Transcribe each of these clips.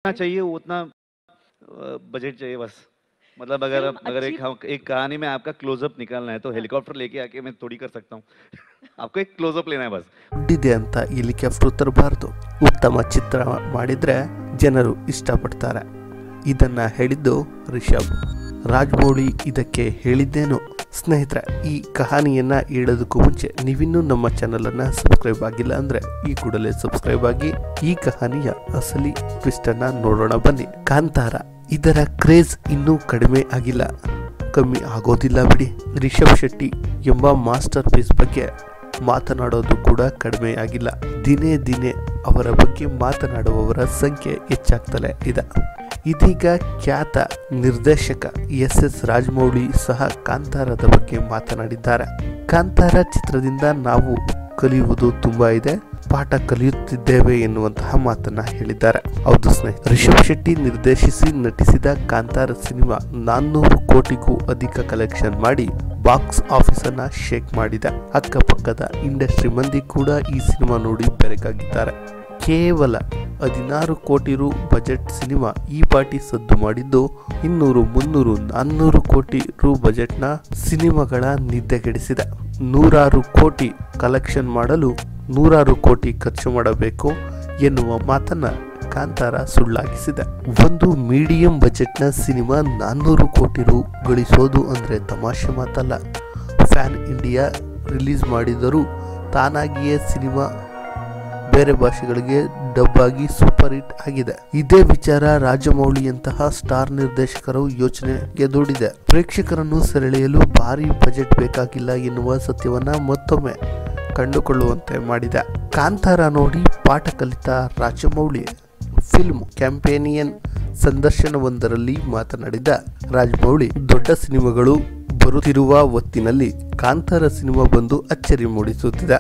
चाहिए उतना बजट चाहिए बस मतलब अगर फिल्म अगर एक अच्छी- हम एक कहानी में आपका क्लोजअप निकालना है तो हेलीकॉप्टर लेके आके मैं थोड़ी कर सकता हूँ आपको एक क्लोजअप लेना है बस ದುಡ್ಡಿದೆ ಅಂತ ಹೆಲಿಕಾಪ್ಟರ್ ತರಬಾರ್ದು ಉತ್ತಮ ಚಿತ್ರ ಮಾಡಿದ್ರೆ ಜನರು ಇಷ್ಟಪಡ್ತಾರೆ ಇದನ್ನ ಹೇಳಿದ್ದು ರಿಷಬ್ ರಾಜಮೌಳಿ ಇದಕ್ಕೆ ಹೇಳಿದ್ದೇನು ಸ್ನೇಹಿತರೆ ಈ ಕಹಾನಿಯನ್ನ ಹೇಳೋದಕ್ಕೂ ಮುಂಚೆ ನೀವಿನ್ನೂ ನಮ್ಮ ಚಾನಲನ್ನು ಸಬ್ಸ್ಕ್ರೈಬ್ ಆಗಿಲ್ಲ ಅಂದ್ರೆ ಈ ಕೂಡಲೇ ಸಬ್ಸ್ಕ್ರೈಬ್ ಆಗಿ ಈ ಕಹಾನಿಯ ಅಸಲಿ ಟ್ವಿಸ್ಟ್ ಅನ್ನ ನೋಡೋಣ ಬನ್ನಿ ಕಾಂತಾರ ಇದರ ಕ್ರೇಜ್ ಇನ್ನೂ ಕಡಿಮೆ ಆಗಿಲ್ಲ ಕಮ್ಮಿ ಆಗೋದಿಲ್ಲ ಬಿಡಿ ರಿಷಬ್ ಶೆಟ್ಟಿ ಎಂಬ ಮಾಸ್ಟರ್ ಪೀಸ್ ಬಗ್ಗೆ ಮಾತನಾಡೋದು ಕೂಡ ಕಡಿಮೆ ಆಗಿಲ್ಲ ದಿನೇ ದಿನೇ ಅವರ ಬಗ್ಗೆ ಮಾತನಾಡುವವರ ಸಂಖ್ಯೆ ಹೆಚ್ಚಾಗ್ತಲೇ ಇದೆ ಇದೀಗ ಖ್ಯಾತ ನಿರ್ದೇಶಕ ಎಸ್ ಎಸ್ ರಾಜಮೌಳಿ ಸಹ ಕಾಂತಾರದ ಬಗ್ಗೆ ಮಾತನಾಡಿದ್ದಾರೆ ಕಾಂತಾರ ಚಿತ್ರದಿಂದ ನಾವು ಕಲಿಯುವುದು ತುಂಬಾ ಇದೆ ಪಾಠ ಕಲಿಯುತ್ತಿದ್ದೇವೆ ಎನ್ನುವಂತಹ ಮಾತನ್ನ ಹೇಳಿದ್ದಾರೆ ಹೌದು ಸ್ನೇಹಿತ ರಿಷಬ್ ಶೆಟ್ಟಿ ನಿರ್ದೇಶಿಸಿ ನಟಿಸಿದ ಕಾಂತಾರ ಸಿನಿಮಾ ನಾನ್ನೂರು ಕೋಟಿಗೂ ಅಧಿಕ ಕಲೆಕ್ಷನ್ ಮಾಡಿ ಬಾಕ್ಸ್ ಆಫೀಸ್ ಅನ್ನ ಶೇಕ್ ಮಾಡಿದೆ ಅಕ್ಕಪಕ್ಕದ ಇಂಡಸ್ಟ್ರಿ ಮಂದಿ ಕೂಡ ಈ ಸಿನಿಮಾ ನೋಡಿ ಬೆರಗಾಗಿದ್ದಾರೆ ಕೇವಲ ಹದಿನಾರು ಕೋಟಿ ರು ಬಜೆಟ್ ಸಿನಿಮಾ ಈ ಪಾಟಿ ಸದ್ದು ಮಾಡಿದ್ದು ಇನ್ನೂರು ಮುನ್ನೂರು ನಾನ್ನೂರು ಕೋಟಿ ರು ಬಜೆಟ್ನ ಸಿನಿಮಾಗಳ ನಿದ್ದೆಗೆಡಿಸಿದೆ ನೂರಾರು ಕೋಟಿ ಕಲೆಕ್ಷನ್ ಮಾಡಲು ನೂರಾರು ಕೋಟಿ ಖರ್ಚು ಮಾಡಬೇಕು ಎನ್ನುವ ಮಾತನ್ನ ಕಾಂತಾರ ಸುಳ್ಳಾಗಿಸಿದೆ ಒಂದು ಮೀಡಿಯಂ ಬಜೆಟ್ನ ಸಿನಿಮಾ ನಾನ್ನೂರು ಕೋಟಿ ರು ಗಳಿಸೋದು ಅಂದ್ರೆ ತಮಾಷೆ ಮಾತಲ್ಲ ಫ್ಯಾನ್ ಇಂಡಿಯಾ ರಿಲೀಸ್ ಮಾಡಿದರೂ ತಾನಾಗಿಯೇ ಸಿನಿಮಾ ಬೇರೆ ಭಾಷೆಗಳಿಗೆ ಡಬ್ ಆಗಿ ಸೂಪರ್ ಹಿಟ್ ಆಗಿದೆ ಇದೇ ವಿಚಾರ ರಾಜಮೌಳಿಯಂತಹ ಸ್ಟಾರ್ ನಿರ್ದೇಶಕರು ಯೋಚನೆಗೆ ದೂಡಿದೆ ಪ್ರೇಕ್ಷಕರನ್ನು ಸೆಳೆಯಲು ಭಾರಿ ಬಜೆಟ್ ಬೇಕಾಗಿಲ್ಲ ಎನ್ನುವ ಸತ್ಯವನ್ನ ಮತ್ತೊಮ್ಮೆ ಕಂಡುಕೊಳ್ಳುವಂತೆ ಮಾಡಿದೆ ಕಾಂತಾರ ನೋಡಿ ಪಾಠ ಕಲಿತ ರಾಜಮೌಳಿ ಫಿಲ್ಮ್ ಕ್ಯಾಂಪೇನಿಯನ್ ಸಂದರ್ಶನವೊಂದರಲ್ಲಿ ಮಾತನಾಡಿದ ರಾಜಮೌಳಿ ದೊಡ್ಡ ಸಿನಿಮಾಗಳು ಬರುತ್ತಿರುವ ಹೊತ್ತಿನಲ್ಲಿ ಕಾಂತಾರ ಸಿನಿಮಾ ಬಂದು ಅಚ್ಚರಿ ಮೂಡಿಸುತ್ತಿದೆ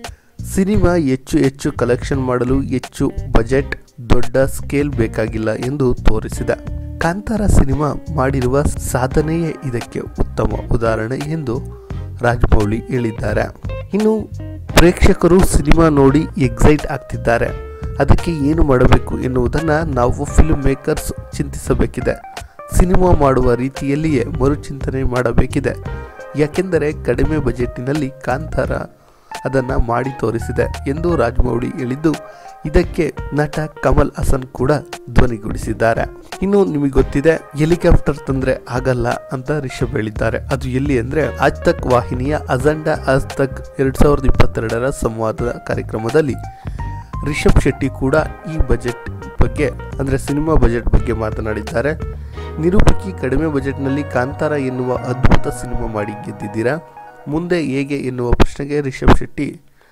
ಸಿನಿಮಾ ಹೆಚ್ಚು ಹೆಚ್ಚು ಕಲೆಕ್ಷನ್ ಮಾಡಲು ಹೆಚ್ಚು ಬಜೆಟ್ ದೊಡ್ಡ ಸ್ಕೇಲ್ ಬೇಕಾಗಿಲ್ಲ ಎಂದು ತೋರಿಸಿದ ಕಾಂತಾರ ಸಿನಿಮಾ ಮಾಡಿರುವ ಸಾಧನೆಯೇ ಇದಕ್ಕೆ ಉತ್ತಮ ಉದಾಹರಣೆ ಎಂದು ರಾಜಮೌಳಿ ಹೇಳಿದ್ದಾರೆ ಇನ್ನು ಪ್ರೇಕ್ಷಕರು ಸಿನಿಮಾ ನೋಡಿ ಎಕ್ಸೈಟ್ ಆಗ್ತಿದ್ದಾರೆ ಅದಕ್ಕೆ ಏನು ಮಾಡಬೇಕು ಎನ್ನುವುದನ್ನು ನಾವು ಫಿಲ್ಮ್ ಮೇಕರ್ಸ್ ಚಿಂತಿಸಬೇಕಿದೆ ಸಿನಿಮಾ ಮಾಡುವ ರೀತಿಯಲ್ಲಿಯೇ ಮರುಚಿಂತನೆ ಮಾಡಬೇಕಿದೆ ಯಾಕೆಂದರೆ ಕಡಿಮೆ ಬಜೆಟ್ಟಿನಲ್ಲಿ ಕಾಂತಾರ ಅದನ್ನು ಮಾಡಿ ತೋರಿಸಿದೆ ಎಂದು ರಾಜಮೌಳಿ ಹೇಳಿದ್ದು ಇದಕ್ಕೆ ನಟ ಕಮಲ್ ಹಾಸನ್ ಕೂಡ ಧ್ವನಿಗೂಡಿಸಿದ್ದಾರೆ ಇನ್ನು ನಿಮಗೆ ಗೊತ್ತಿದೆ ಹೆಲಿಕಾಪ್ಟರ್ ತಂದ್ರೆ ಆಗಲ್ಲ ಅಂತ ರಿಷಬ್ ಹೇಳಿದ್ದಾರೆ ಅದು ಎಲ್ಲಿ ಅಂದ್ರೆ ಆಜ್ ತಕ್ ವಾಹಿನಿಯ ಅಜೆಂಡಾ ಆಜ್ ತಕ್ ಎರಡ್ ಸಾವಿರದ ಇಪ್ಪತ್ತೆರಡರ ಸಂವಾದದ ಕಾರ್ಯಕ್ರಮದಲ್ಲಿ ರಿಷಬ್ ಶೆಟ್ಟಿ ಕೂಡ ಈ ಬಜೆಟ್ ಬಗ್ಗೆ ಅಂದರೆ ಸಿನಿಮಾ ಬಜೆಟ್ ಬಗ್ಗೆ ಮಾತನಾಡಿದ್ದಾರೆ ನಿರೂಪಕಿ ಕಡಿಮೆ ಬಜೆಟ್ನಲ್ಲಿ ಕಾಂತಾರ ಎನ್ನುವ ಅದ್ಭುತ ಸಿನಿಮಾ ಮಾಡಿ ಗೆದ್ದಿದ್ದೀರಾ ಮುಂದೆ ಹೇಗೆ ಎನ್ನುವ ಪ್ರಶ್ನೆಗೆ ರಿಷಬ್ ಶೆಟ್ಟಿ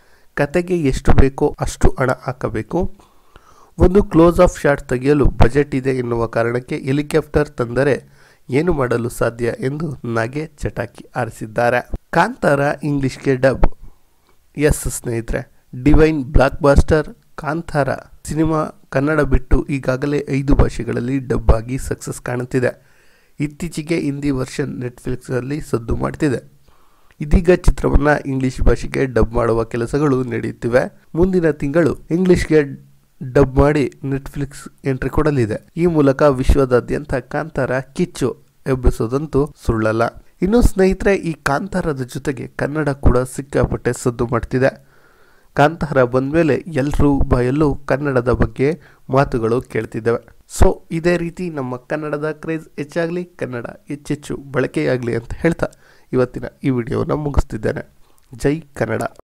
ಕತೆಗೆ ಎಷ್ಟು ಬೇಕೋ ಅಷ್ಟು ಹಣ ಹಾಕಬೇಕು ಒಂದು ಕ್ಲೋಸ್ ಆಫ್ ಶಾಟ್ ತೆಗೆಯಲು ಬಜೆಟ್ ಇದೆ ಎನ್ನುವ ಕಾರಣಕ್ಕೆ ಹೆಲಿಕಾಪ್ಟರ್ ತಂದರೆ ಏನು ಮಾಡಲು ಸಾಧ್ಯ ಎಂದು ನಗೆ ಚಟಾಕಿ ಆರಿಸಿದ್ದಾರೆ ಕಾಂತಾರ ಇಂಗ್ಲಿಷ್ಗೆ ಡಬ್ ಎಸ್ ಸ್ನೇಹಿತರೆ divine blockbuster Kantara cinema Kannada ಬಿಟ್ಟು ಈಗಾಗಲೇ ಐದು ಭಾಷೆಗಳಲ್ಲಿ ಡಬ್ ಆಗಿ ಸಕ್ಸಸ್ ಕಾಣುತ್ತಿದೆ ಇತ್ತೀಚೆಗೆ ಹಿಂದಿ ವರ್ಷನ್ ನೆಟ್ಫ್ಲಿಕ್ಸಲ್ಲಿ ಸದ್ದು ಮಾಡ್ತಿದೆ ಇದೀಗ ಚಿತ್ರವನ್ನು ಇಂಗ್ಲಿಷ್ ಭಾಷೆಗೆ ಡಬ್ ಮಾಡುವ ಕೆಲಸಗಳು ನಡೆಯುತ್ತಿವೆ ಮುಂದಿನ ತಿಂಗಳು ಇಂಗ್ಲಿಷ್ಗೆ ಡಬ್ ಮಾಡಿ ನೆಟ್ಫ್ಲಿಕ್ಸ್ ಎಂಟ್ರಿ ಕೊಡಲಿದೆ ಈ ಮೂಲಕ ವಿಶ್ವದಾದ್ಯಂತ ಕಾಂತಾರ ಕಿಚ್ಚು ಎಬ್ಬಿಸೋದಂತೂ ಸುಳ್ಳಲ್ಲ ಇನ್ನು ಸ್ನೇಹಿತರೆ ಈ ಕಾಂತಾರದ ಜೊತೆಗೆ ಕನ್ನಡ ಕೂಡ ಸಿಕ್ಕಾಪಟ್ಟೆ ಸದ್ದು ಮಾಡ್ತಿದೆ ಕಾಂತಾರ ಬಂದಮೇಲೆ ಎಲ್ಲರೂ ಬಾಯಲ್ಲೂ ಕನ್ನಡದ ಬಗ್ಗೆ ಮಾತುಗಳು ಕೇಳ್ತಿದ್ದಾವೆ ಸೊ ಇದೇ ರೀತಿ ನಮ್ಮ ಕನ್ನಡದ ಕ್ರೇಜ್ ಹೆಚ್ಚಾಗಲಿ ಕನ್ನಡ ಹೆಚ್ಚೆಚ್ಚು ಬಳಕೆಯಾಗಲಿ ಅಂತ ಹೇಳ್ತಾ ಇವತ್ತಿನ ಈ ವಿಡಿಯೋನ ಮುಗಿಸ್ತಿದ್ದೇನೆ ಜೈ ಕನ್ನಡ